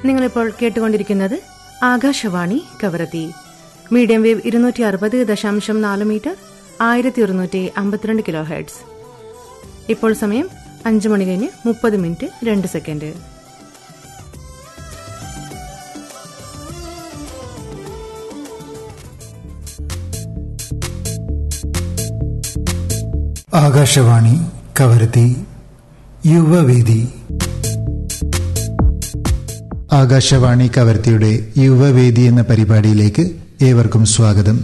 നിങ്ങളിപ്പോൾ കേട്ടുകൊണ്ടിരിക്കുന്നത് Akashvani Kavaratti medium wave ഇരുന്നൂറ്റി അറുപത് ദശാംശം നാല് മീറ്റർ ആയിരത്തി ഒരുന്നൂറ്റി അമ്പത്തിരണ്ട് കിലോ ഹെഡ്സ് ഇപ്പോൾ സമയം അഞ്ച് മണി കഴിഞ്ഞ് മുപ്പത് മിനിറ്റ് രണ്ട് സെക്കൻഡ് ആകാശവാണി കവരത്തി യുവവേദി ആകാശവാണി കവരത്തിയുടെ യുവവേദി എന്ന പരിപാടിയിലേക്ക് ഏവർക്കും സ്വാഗതം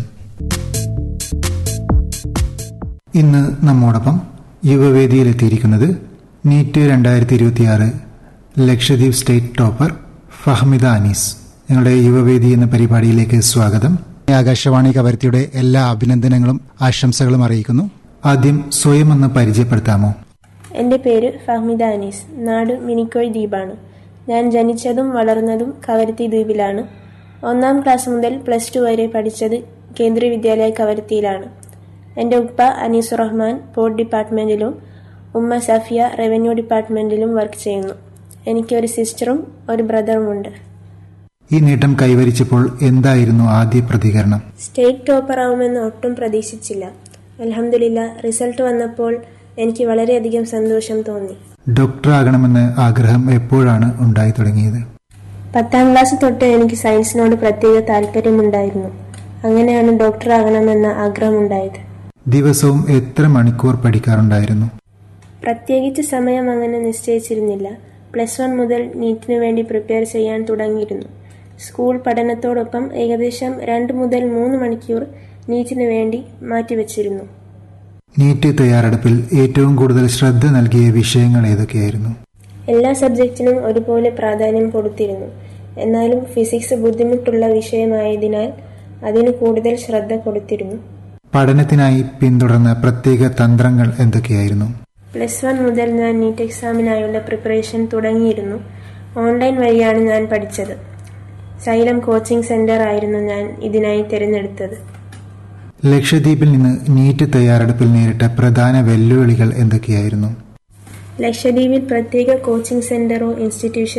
ഇന്ന് നമ്മോടൊപ്പം യുവവേദിയിലെത്തിയിരിക്കുന്നത് നീറ്റ് രണ്ടായിരത്തി ഇരുപത്തിയാറ് ലക്ഷദ്വീപ് സ്റ്റേറ്റ് ടോപ്പർ ഫഹ്മിദ അനീസ് ഞങ്ങളുടെ യുവവേദി എന്ന പരിപാടിയിലേക്ക് സ്വാഗതം ആകാശവാണി കവരത്തിയുടെ എല്ലാ അഭിനന്ദനങ്ങളും ആശംസകളും അറിയിക്കുന്നു ആദ്യം സ്വയം ഒന്ന് പരിചയപ്പെടുത്താമോ എൻ്റെ പേര് ഫഹ്മിദ അനീസ് നാട് മിനിക്കോയ് ദ്വീപാണ് ഞാൻ ജനിച്ചതും വളർന്നതും കവരത്തി ദ്വീപിലാണ് ഒന്നാം ക്ലാസ് മുതൽ പ്ലസ് ടു വരെ പഠിച്ചത് കേന്ദ്രീയ വിദ്യാലയ കവരത്തിയിലാണ് എൻ്റെ ഉപ്പ അനീസ് റഹ്മാൻ പോർട്ട് ഡിപ്പാർട്ട്മെൻറ്റിലും ഉമ്മ സഫിയ റവന്യൂ ഡിപ്പാർട്ട്മെൻറ്റിലും വർക്ക് ചെയ്യുന്നു എനിക്കൊരു സിസ്റ്ററും ഒരു ബ്രദറുമുണ്ട് ഈ നേട്ടം കൈവരിച്ചപ്പോൾ എന്തായിരുന്നു ആദ്യ പ്രതികരണം സ്റ്റേറ്റ് ടോപ്പർ ആവുമെന്ന് ഒട്ടും പ്രതീക്ഷിച്ചില്ല അലഹമില്ല റിസൾട്ട് വന്നപ്പോൾ എനിക്ക് വളരെയധികം സന്തോഷം തോന്നി ഡോക്ടർ ആകണമെന്ന് ആഗ്രഹം എപ്പോഴാണ് ഉണ്ടായി തുടങ്ങിയത് പത്താം ക്ലാസ് തൊട്ട് എനിക്ക് സയൻസിനോട് പ്രത്യേക താല്പര്യമുണ്ടായിരുന്നു അങ്ങനെയാണ് ഡോക്ടർ ആകണമെന്ന ആഗ്രഹമുണ്ടായത് ദിവസവും എത്ര മണിക്കൂർ പഠിക്കാറുണ്ടായിരുന്നു പ്രത്യേകിച്ച് സമയം അങ്ങനെ നിശ്ചയിച്ചിരുന്നില്ല പ്ലസ് വൺ മുതൽ നീറ്റിനു വേണ്ടി പ്രിപ്പയർ ചെയ്യാൻ തുടങ്ങിയിരുന്നു സ്കൂൾ പഠനത്തോടൊപ്പം ഏകദേശം രണ്ട് മുതൽ മൂന്ന് മണിക്കൂർ നീറ്റിനു വേണ്ടി മാറ്റിവെച്ചിരുന്നു നീറ്റ് തയ്യാറെടുപ്പിൽ ഏറ്റവും കൂടുതൽ ശ്രദ്ധ നൽകിയ വിഷയങ്ങൾ ഏതൊക്കെയായിരുന്നു എല്ലാ സബ്ജക്റ്റിനും ഒരുപോലെ പ്രാധാന്യം കൊടുത്തിരുന്നു എന്നാലും ഫിസിക്സ് ബുദ്ധിമുട്ടുള്ള വിഷയമായതിനാൽ അതിന് കൂടുതൽ ശ്രദ്ധ കൊടുത്തിരുന്നു പഠനത്തിനായി പിന്തുടർന്ന പ്രത്യേക തന്ത്രങ്ങൾ എന്തൊക്കെയായിരുന്നു പ്ലസ് വൺ മുതൽ ഞാൻ നീറ്റ് എക്സാമിനായുള്ള പ്രിപ്പറേഷൻ തുടങ്ങിയിരുന്നു ഓൺലൈൻ വഴിയാണ് ഞാൻ പഠിച്ചത് സൈലം കോച്ചിംഗ് സെന്റർ ആയിരുന്നു ഞാൻ ഇതിനായി തിരഞ്ഞെടുത്തത് ലക്ഷദ്വീപിൽ നിന്ന് നീറ്റ് തയ്യാറെടുപ്പിൽ നേരിട്ട പ്രധാന വെല്ലുവിളികൾ എന്തൊക്കെയായിരുന്നു ലക്ഷദ്വീപിൽ പ്രത്യേക കോച്ചിംഗ് സെന്ററോ ഇൻസ്റ്റിറ്റ്യൂഷൻ